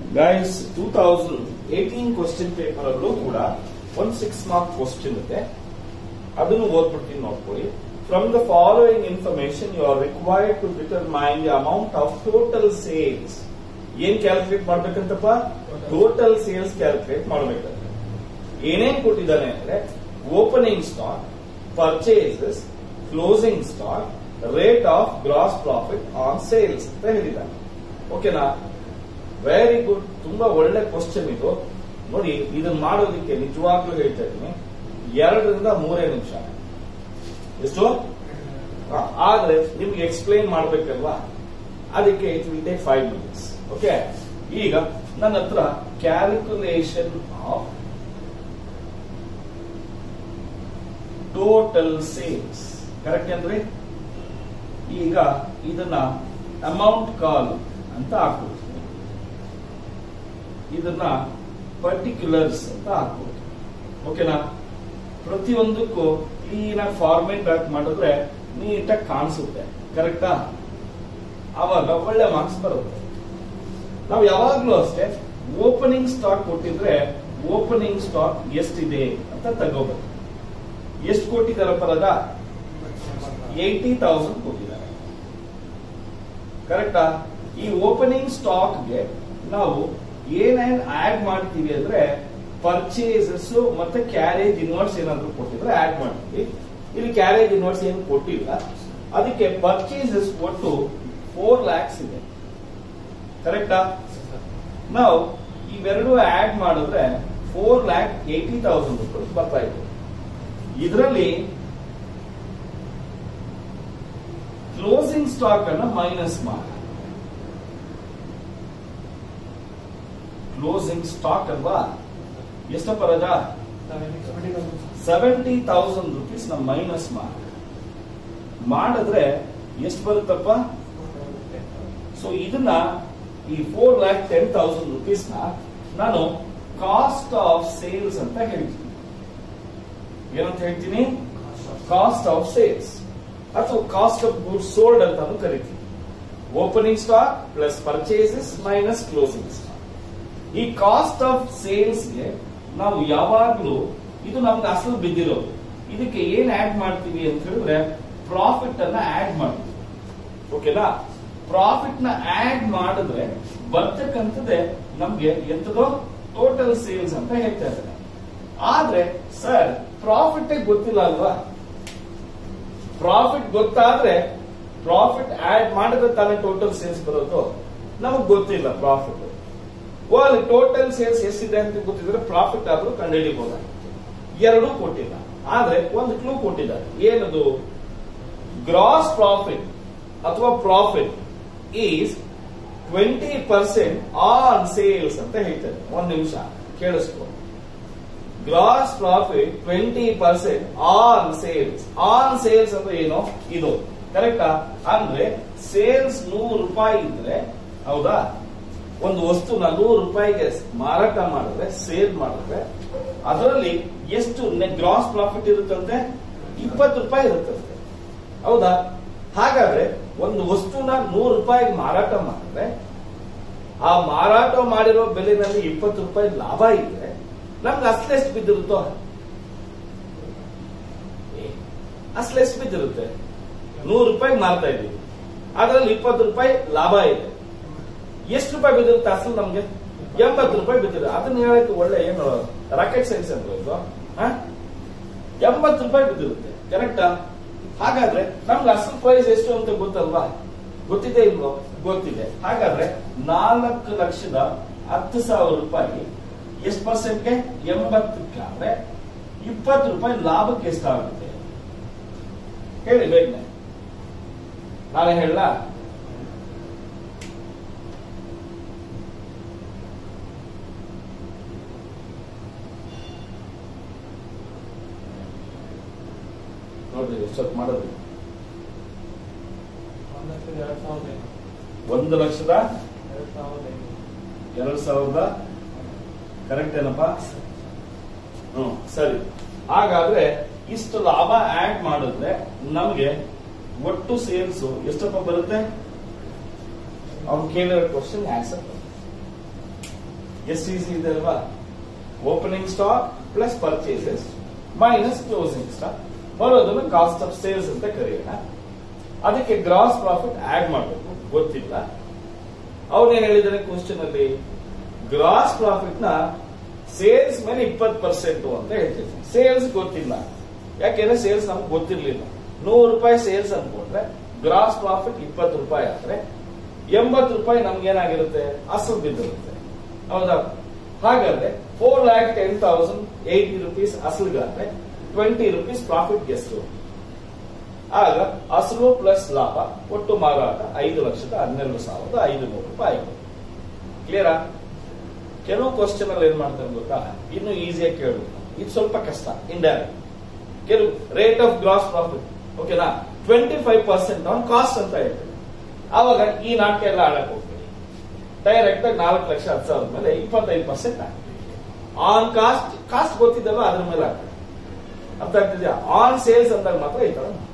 guys two thousand eighteen question paper ಅಲ್ಲೂ ಕೂಡ ಒಂದ್ ಸಿಕ್ಸ್ ಮಾರ್ಕ್ ಕ್ವಶನ್ ಇದೆ ಅದನ್ನು ಓದ್ಬಿಡ್ತೀನಿ ನೋಡ್ಕೊಳ್ಳಿ from the following information you are required to determine the amount of total sales ಏನ್ ಕ್ಯಾಲ್ಕುಲೇಟ್ ಮಾಡ್ಬೇಕಂತಪ್ಪ ಟೋಟಲ್ ಸೇಲ್ಸ್ ಕ್ಯಾಲ್ಕುಲೇಟ್ ಮಾಡ್ಬೇಕಂತ ಏನೇನ್ ಕೊಟ್ಟಿದ್ದಾನೆ ಅಂದ್ರೆ opening stock purchases closing stock rate of gross profit on sales ಅಂತ ಹೇಳಿದ್ದಾನೆ ಓಕೆನಾ ವೆರಿ ಗುಡ್ ತುಂಬಾ ಒಳ್ಳೆ ಕ್ವಶನ್ ಇದು ನೋಡಿ ಇದನ್ನ ಮಾಡೋದಕ್ಕೆ ನಿಜವಾಗ್ಲೂ ಹೇಳ್ತಾ ಇದ್ದೀನಿ ಎರಡರಿಂದ ಮೂರೇ ನಿಮಿಷ ಎಷ್ಟು ಹಾ, ಆದ್ರೆ ನಿಮ್ಗೆ ಎಕ್ಸ್ಪ್ಲೈನ್ ಮಾಡ್ಬೇಕಲ್ವಾ ಅದಕ್ಕೆ it will take five minutes okay ಈಗ ನನ್ನ ಹತ್ರ calculation of total sales correct ಅಂದ್ರೆ ಈಗ ಇದನ್ನ ಅಮೌಂಟ್ ಕಾಲ್ ಅಂತ ಹಾಕ್ಬಿಡ್ತೀನಿ ಇದನ್ನ ಪರ್ಟಿಕ್ಯುಲರ್ಸ್ ಅಂತ ಹಾಕ್ಬೋದು ಓಕೆನಾ ಪ್ರತಿಯೊಂದಕ್ಕೂ ಕ್ಲೀನ್ ಆಗಿ ಫಾರ್ಮೇಟ್ ಹಾಕಿ ಮಾಡಿದ್ರೆ ನೀಟಾಗಿ ಕಾಣಿಸುತ್ತೆ ಕರೆಕ್ಟಾ ಆವಾಗ ಒಳ್ಳೆ ಮಾರ್ಕ್ಸ್ ಬರುತ್ತೆ ನಾವು ಯಾವಾಗ್ಲೂ ಅಷ್ಟೇ ಓಪನಿಂಗ್ ಸ್ಟಾಕ್ ಕೊಟ್ಟಿದ್ರೆ ಓಪನಿಂಗ್ ಸ್ಟಾಕ್ ಎಷ್ಟಿದೆ ಅಂತ ತಗೋಬೇಕು ಎಷ್ಟು ಕೊಟ್ಟಿದ್ದಾರೆ ಪರದ ಏಯ್ಟಿ ತೌಸಂಡ್ ಕೊಟ್ಟಿದ್ದಾರೆ ಕರೆಕ್ಟಾ ಈ ಓಪನಿಂಗ್ ಸ್ಟಾಕ್ಗೆ ನಾವು ಏನೇನ್ ಆಡ್ ಮಾಡ್ತೀವಿ ಅಂದ್ರೆ ಪರ್ಚೇಸಸ್ ಮತ್ತೆ ಕ್ಯಾರೇಜ್ ಇನ್ವರ್ಸ್ ಏನಾದ್ರು ಕೊಟ್ಟಿದ್ರೆ ಆಡ್ ಮಾಡ್ತೀವಿ ಇಲ್ಲಿ ಕ್ಯಾರೇಜ್ ಇನ್ವರ್ಸ್ ಏನು ಕೊಟ್ಟಿಲ್ಲ ಅದಕ್ಕೆ ಪರ್ಚೇಸಸ್ ಒಟ್ಟು ಫೋರ್ ಲ್ಯಾಕ್ಸ್ ಇದೆ ಕರೆಕ್ಟಾ ನಾವು ಇವೆರಡು ಆಡ್ ಮಾಡಿದ್ರೆ four lakh eighty thousand rupees ಬರ್ತಾ ಇದೆ ಇದರಲ್ಲಿ ಕ್ಲೋಸಿಂಗ್ ಸ್ಟಾಕ್ ಅನ್ನ ಮೈನಸ್ ಮಾಡಿ ಕ್ಲೋಸಿಂಗ್ ಸ್ಟಾಕ್ ಅಲ್ವಾ ಎಷ್ಟಪ್ಪ ರಜಾ ಸೆವೆಂಟಿ ತೌಸಂಡ್ ರುಪೀಸ್ ನ ಮೈನಸ್ ಮಾಡಿ ಮಾಡಿದ್ರೆ ಎಷ್ಟು ಬರುತ್ತಪ್ಪ ಸೊ ಇದನ್ನ ಈ four lakh ten thousand rupees ನ ನಾನು ಕಾಸ್ಟ್ ಆಫ್ ಸೇಲ್ಸ್ ಅಂತ ಹೇಳ್ತೀನಿ ಏನಂತ ಹೇಳ್ತೀನಿ ಕಾಸ್ಟ್ ಆಫ್ ಸೇಲ್ಸ್ ಅಥವಾ ಕಾಸ್ಟ್ ಆಫ್ ಗುಡ್ಸ್ ಸೋಲ್ಡ್ ಅಂತಾನು ಕರಿತೀವಿ opening stock plus purchases minus closing stock ಈ ಕಾಸ್ಟ್ ಆಫ್ ಸೇಲ್ಸ್ಗೆ ನಾವು ಯಾವಾಗ್ಲೂ ಇದು ನಮ್ಗೆ ಅಸಲು ಬಿದ್ದಿರೋದು ಇದಕ್ಕೆ ಏನ್ ಆಡ್ ಮಾಡ್ತೀವಿ ಅಂತ ಹೇಳಿದ್ರೆ ಪ್ರಾಫಿಟ್ ಅನ್ನ ಆಡ್ ಮಾಡ್ತೀವಿ ಓಕೆನಾ ಪ್ರಾಫಿಟ್ ನ ಆಡ್ ಮಾಡಿದ್ರೆ ಬರ್ತಕ್ಕಂಥದ್ದೇ ನಮ್ಗೆ ಎಂತದೋ ಟೋಟಲ್ ಸೇಲ್ಸ್ ಅಂತ ಹೇಳ್ತಾ ಇದ್ದಾರೆ ಆದ್ರೆ ಸರ್ ಪ್ರಾಫಿಟ್ ಗೊತ್ತಿಲ್ಲ ಅಲ್ವಾ ಪ್ರಾಫಿಟ್ ಗೊತ್ತಾದ್ರೆ ಪ್ರಾಫಿಟ್ ಆಡ್ ಮಾಡಿದ್ರೆ ತಾನೇ ಟೋಟಲ್ ಸೇಲ್ಸ್ ಬರೋದು ನಮಗ್ ಗೊತ್ತಿಲ್ಲ ಪ್ರಾಫಿಟ್ ಓ ಅಲ್ಲಿ ಟೋಟಲ್ ಸೇಲ್ಸ್ ಎಷ್ಟಿದೆ ಅಂತ ಗೊತ್ತಿದ್ರೆ ಪ್ರಾಫಿಟ್ ಆದ್ರೂ ಕಂಡುಹಿಡಿಬಹುದಾಗಿತ್ತು ಎರಡೂ ಕೊಟ್ಟಿಲ್ಲ ಆದ್ರೆ ಒಂದು ಕ್ಲೂ ಕೊಟ್ಟಿದ್ದಾರೆ ಏನದು ಗ್ರಾಸ್ ಪ್ರಾಫಿಟ್ ಅಥವಾ profit is twenty percent on sales ಅಂತ ಹೇಳ್ತಾರೆ ಒಂದ್ ನಿಮಿಷ ಕೇಳಿಸ್ಕೊ gross profit twenty percent on sales on sales ಅಂದ್ರೆ ಏನು ಇದು ಕರೆಕ್ಟಾ ಅಂದ್ರೆ ಸೇಲ್ಸ್ ನೂರು ರೂಪಾಯಿ ಇದ್ರೆ ಹೌದಾ ಒಂದು ವಸ್ತುನ ನೂರು ರೂಪಾಯಿಗೆ ಮಾರಾಟ ಮಾಡಿದ್ರೆ ಸೇಲ್ ಮಾಡಿದ್ರೆ ಅದರಲ್ಲಿ ಎಷ್ಟು ಗ್ರಾಸ್ ಪ್ರಾಫಿಟ್ ಇರುತ್ತಂತೆ ಇಪ್ಪತ್ತು ರೂಪಾಯಿ ಇರುತ್ತಂತೆ ಹೌದಾ ಹಾಗಾದ್ರೆ ಒಂದು ವಸ್ತುನ ನೂರು ರೂಪಾಯಿಗೆ ಮಾರಾಟ ಮಾಡಿದ್ರೆ ಆ ಮಾರಾಟ ಮಾಡಿರೋ ಬೆಲೆನಲ್ಲಿ ಇಪ್ಪತ್ತು ರೂಪಾಯಿ ಲಾಭ ಇದ್ರೆ ನಮ್ಗೆ ಅಸಲೆಷ್ಟು ಬಿದ್ದಿರುತ್ತೋ ಅಸಲೆಷ್ಟು ಬಿದ್ದಿರುತ್ತೆ ನೂರು ರೂಪಾಯಿ ಮಾರ್ತಾ ಇದೀವಿ ಅದರಲ್ಲಿ ಇಪ್ಪತ್ತು ರೂಪಾಯಿ ಲಾಭ ಇದೆ ಎಷ್ಟು ರೂಪಾಯಿ ಬಿದ್ದಿರುತ್ತೆ ಅಸಲು ನಮ್ಗೆ ಎಂಬತ್ತು ರೂಪಾಯಿ ಬಿದ್ದಿದೆ ಅದನ್ನ ಹೇಳಕ್ಕೆ ಒಳ್ಳೆ ಏನು ರಾಕೆಟ್ ಸೈನ್ಸ್ ಅಂತ ಇದು ಎಂಬತ್ತು ರೂಪಾಯಿ ಬಿದ್ದಿರುತ್ತೆ ಕರೆಕ್ಟಾ ಹಾಗಾದ್ರೆ ನಮ್ಗೆ ಅಸಲು ಪ್ರೈಸ್ ಎಷ್ಟು ಅಂತ ಗೊತ್ತಲ್ವಾ ಗೊತ್ತಿದೆ ಇಲ್ವೋ ಗೊತ್ತಿದೆ ಹಾಗಾದ್ರೆ ನಾಲ್ಕು ಲಕ್ಷದ ಹತ್ತು ಸಾವಿರ ರೂಪಾಯಿ ಎಷ್ಟು ಪರ್ಸೆಂಟ್ಗೆ ಎಂಬತ್ತಕ್ಕೆ ಆದ್ರೆ ಇಪ್ಪತ್ತು ರೂಪಾಯಿ ಲಾಭಕ್ಕೆ ಎಷ್ಟಾಗುತ್ತೆ ಹೇಳಿ ಬೇಗನೆ ನಾಳೆ ಹೇಳ ನೋಡ್ರಿ ಎಷ್ಟೊತ್ತು ಮಾಡೋದು ಒಂದು ಲಕ್ಷದ ಎರಡು ಸಾವಿರದ ಕರೆಕ್ಟ್ ಏನಪ್ಪ ಹ್ಮ್ ಸರಿ ಹಾಗಾದ್ರೆ ಇಷ್ಟು ಲಾಭ ಆಡ್ ಮಾಡಿದ್ರೆ ನಮಗೆ ಒಟ್ಟು ಸೇಲ್ಸ್ ಎಷ್ಟಪ್ಪ ಬರುತ್ತೆ ಅವ್ನು ಕೇಳಿರೋ ಕ್ವಶನ್ ಆನ್ಸರ್ ಎಷ್ಟು ಈಸಿ ಇದೆ ಅಲ್ವಾ opening stock plus purchases minus closing stock ಬರೋದನ್ನು ಕಾಸ್ಟ್ ಆಫ್ ಸೇಲ್ಸ್ ಅಂತ ಕರೆಯೋಣ ಅದಕ್ಕೆ ಗ್ರಾಸ್ ಪ್ರಾಫಿಟ್ ಆಡ್ ಮಾಡಬೇಕು ಗೊತ್ತಿಲ್ಲ ಅವ್ರೇನ್ ಹೇಳಿದಾರೆ ಕ್ವಶನ್ ಅಲ್ಲಿ ಗ್ರಾಸ್ ಪ್ರಾಫಿಟ್ ನ ಸೇಲ್ಸ್ ಮೇಲೆ ಇಪ್ಪತ್ತು ಪರ್ಸೆಂಟ್ ಅಂತ ಹೇಳ್ತಿದ್ವಿ ಸೇಲ್ಸ್ ಗೊತ್ತಿಲ್ಲ ಯಾಕೆಂದ್ರೆ ಸೇಲ್ಸ್ ನಮ್ಗೆ ಗೊತ್ತಿರ್ಲಿಲ್ಲ ನೂರು ರೂಪಾಯಿ ಸೇಲ್ಸ್ ಅನ್ಕೊಂಡ್ರೆ ಗ್ರಾಸ್ ಪ್ರಾಫಿಟ್ ಇಪ್ಪತ್ತು ರೂಪಾಯಿ ಆದ್ರೆ ಎಂಬತ್ತು ರೂಪಾಯಿ ನಮ್ಗೆ ಏನಾಗಿರುತ್ತೆ ಅಸಲು ಬಿದ್ದಿರುತ್ತೆ ಹೌದಾ ಹಾಗಾದ್ರೆ four lakh ten thousand eighty rupees ಅಸಲ್ಗಾದ್ರೆ ಟ್ವೆಂಟಿ ರುಪೀಸ್ ಪ್ರಾಫಿಟ್ ಗೆಸ್ಟು ಆಗ ಅಸಲು ಪ್ಲಸ್ ಲಾಭ ಒಟ್ಟು ಮಾರಾಟ ಐದು ಲಕ್ಷದ ಹನ್ನೆರಡು ಸಾವಿರದ ಐದು ನೂರು ರೂಪಾಯಿ ಕ್ಲಿಯರಾ ಕೆಲವು ಕ್ವಶನ್ ಅಲ್ಲಿ ಏನ್ ಮಾಡ್ತಾರೆ ಗೊತ್ತಾ ಇನ್ನು ಈಸಿಯಾಗಿ ಕೇಳುದು ಇದು ಸ್ವಲ್ಪ ಕಷ್ಟ ಇಂಡೈರೆಕ್ಟ್ ಕೆಲವು ರೇಟ್ ಆಫ್ ಗ್ರಾಸ್ ಪ್ರಾಫಿಟ್ ಓಕೆನಾ twenty five percent on cost ಅಂತ ಹೇಳ್ತಾರೆ ಆವಾಗ ಈ ನಾಟಕ ಎಲ್ಲ ಆಡಕ್ ಹೋಗ್ತೀವಿ ಡೈರೆಕ್ಟ್ ಆಗಿ ನಾಲ್ಕು ಲಕ್ಷ ಹತ್ತು ಸಾವಿರದ ಮೇಲೆ ಇಪ್ಪತ್ತೈದು ಪರ್ಸೆಂಟ್ ಆನ್ ಕಾಸ್ಟ್ ಕಾಸ್ಟ್ ಗೊತ್ತಿದ್ದಲ್ಲ ಅದ್ರ ಮೇಲೆ ಹಾಕ್ತೀವಿ ಅರ್ಥ ಆಗ್ತಿದ್ಯಾ ಆನ್ ಸೇಲ್ಸ್ ಅಂದಾಗ ಮಾತ್ರ ಈ ತರ